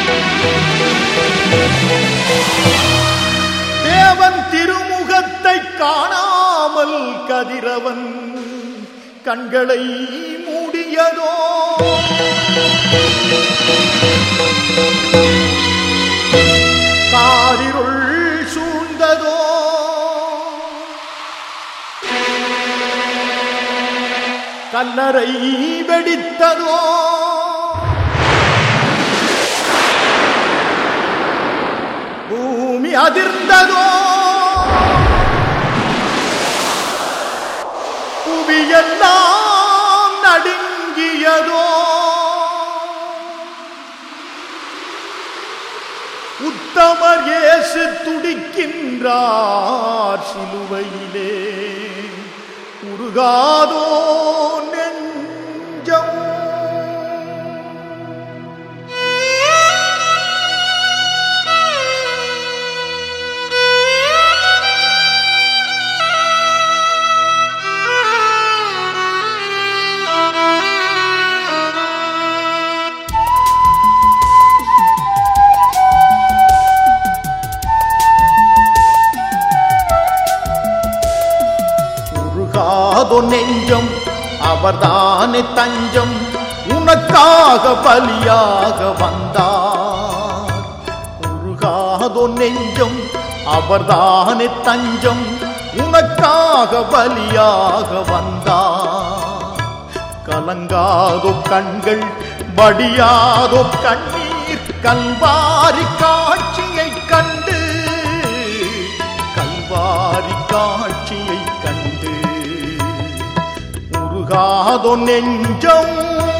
தேவன் திருமுகத்தை காணாமல் கதிரவன் கண்களை மூடியதோ காரிருள் சூழ்ந்ததோ கல்லறை வெடித்ததோ பூமி அதிர்ந்ததோ புவியெல்லாம் நடுங்கியதோ உத்தமர் இயேசு துடிக்கின்றார் சிலுவையிலே உருகாதோ நெஞ்சம் உருகாதோ நெஞ்சம் அவர்தானே தஞ்சம் உனக்காக பலியாக வந்தார் உருகாதோ நெஞ்சம் அவர்தானே தஞ்சம் உனக்காக பலியாக வந்தார் கலங்காதோ கண்கள் வடியாதோ கண்ணீர் கல்வாரி காட்சியை கண்டு கல்வாரி காட்சியை கண்டு உருகாதோ நெஞ்சம்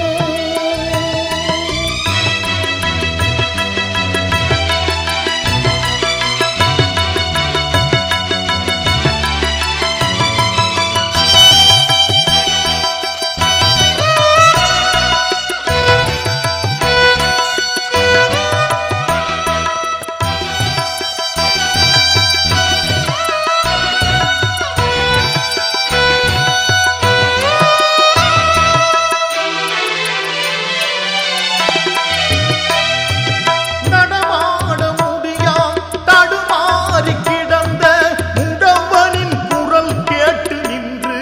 நடமாட முடியா தடுமாறி கிடந்த முடவனின் குரல் கேட்டு நின்று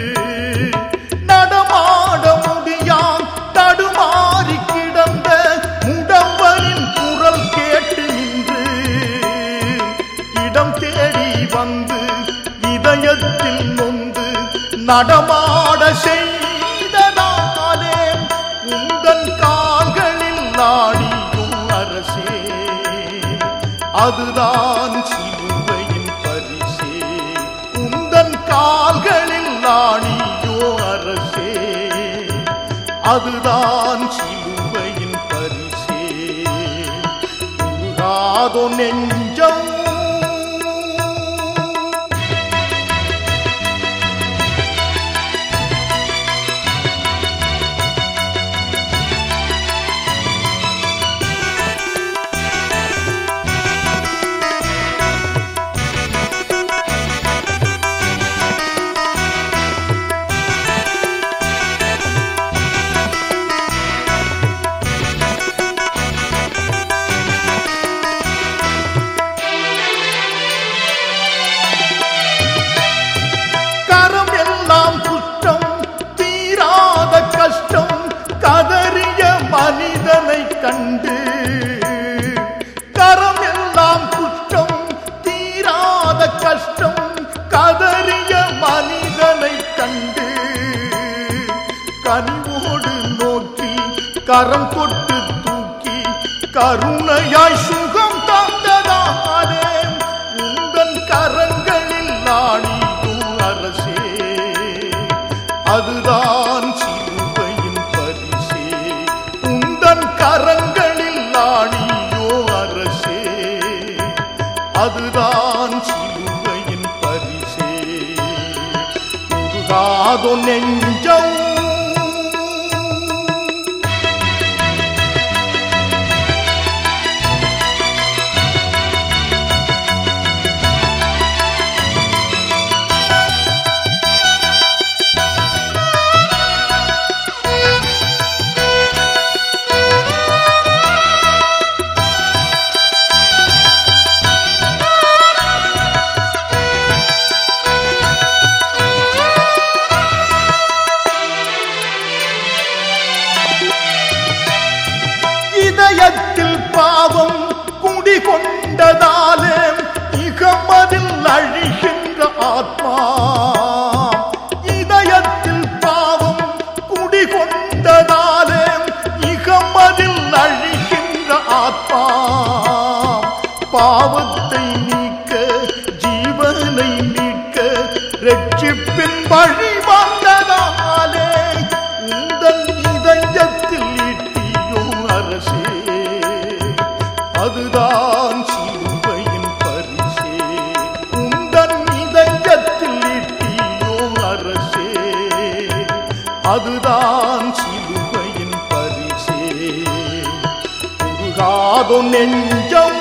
நடமாட முடியா தடுமாறி கிடந்த முடவனின் குரல் கேட்டு நின்று இடம் தேடி வந்து இதயத்தில் நொந்து நடமாட செய்ததாலே உந்தன் கால்களில் நாடியும் அரசே அதுதான் சிலுவையின் பரிசே உந்தன் கால்களில் நாடியோ அரசே அதுதான் சிலுவையின் பரிசே உருகாதோ நெஞ்சம் கரம் எல்லாம் குற்றம் தீராத கஷ்டம் கதறிய மனிதனை கண்டு கரம் எல்லாம் குற்றம் தீராத கஷ்டம் கதறிய மனிதனை கண்டு கனிவோடு நோக்கி கரம் தொட்டு தூக்கி கருணையாய் சுகம் தந்ததானே உந்தன் கரங்களில் நாடியும் அரசே அதுதான் சிலுவையின் பரிசே உந்தன் கரங்களில் நாடியோ அரசே அதுதான் சிலுவையின் பரிசே உருகாதோ நெஞ்சம் காப்பாம் பாவத்தை நீக்க ஜீவனை மீட்க ரட்சிப்பின் வழி வந்ததாலே உந்தன் இதயத்தில் ஈட்டியோ அரசே அதுதான் சிலுவையின் பரிசே உந்தன் இதயத்தில் ஈட்டியோ அரசே அதுதான் சிலுவையின் பரிசே உருகாதோ நெஞ்சம்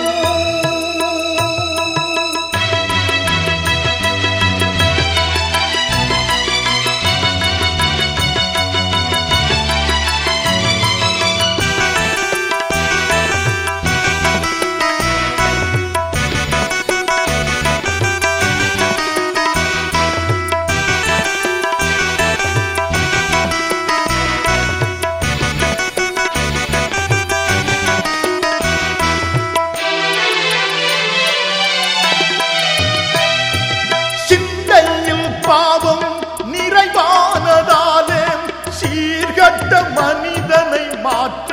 சிந்தையில் பாவம் நிறைவானதாலே சீர்கட்ட மனிதனை மாற்ற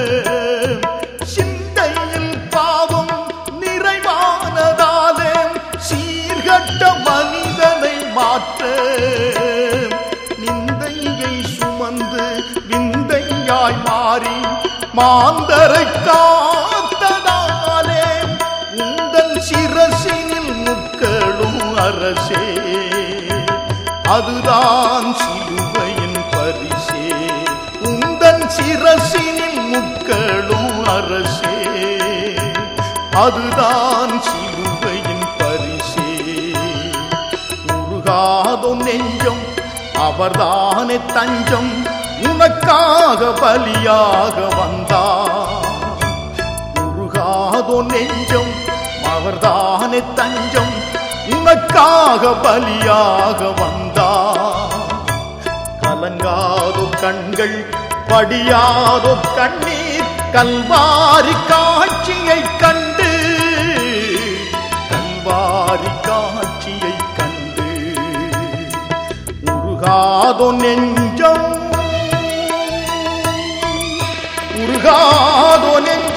சிந்தையில் பாவம் நிறைவானதாலே சீர்கட்ட மனிதனை மாற்ற நிந்தையை சுமந்து விந்தையாய் மாறி மாந்தரை காத்ததாலே உந்தன் சிரசினில் முக்களும் அரசே அதுதான் சிலுவையின் பரிசே உந்தன் சிரசினில் முக்களும் அரசே அதுதான் சிலுவையின் பரிசே உருகாதோ நெஞ்சம் அவர்தானே தஞ்சம் உனக்காக பலியாக வந்தார் உருகாதோ நெஞ்சம் அவர்தானே தஞ்சம் உனக்காக பலியாக வந்தார் கலங்காதோ கண்கள் படியாதோ கண்ணீர் கல்வாரி காட்சியை கண்டு கல்வாரி காட்சியை கண்டு உருகாதோ நெஞ்சம் உருகாதோ நெஞ்சம்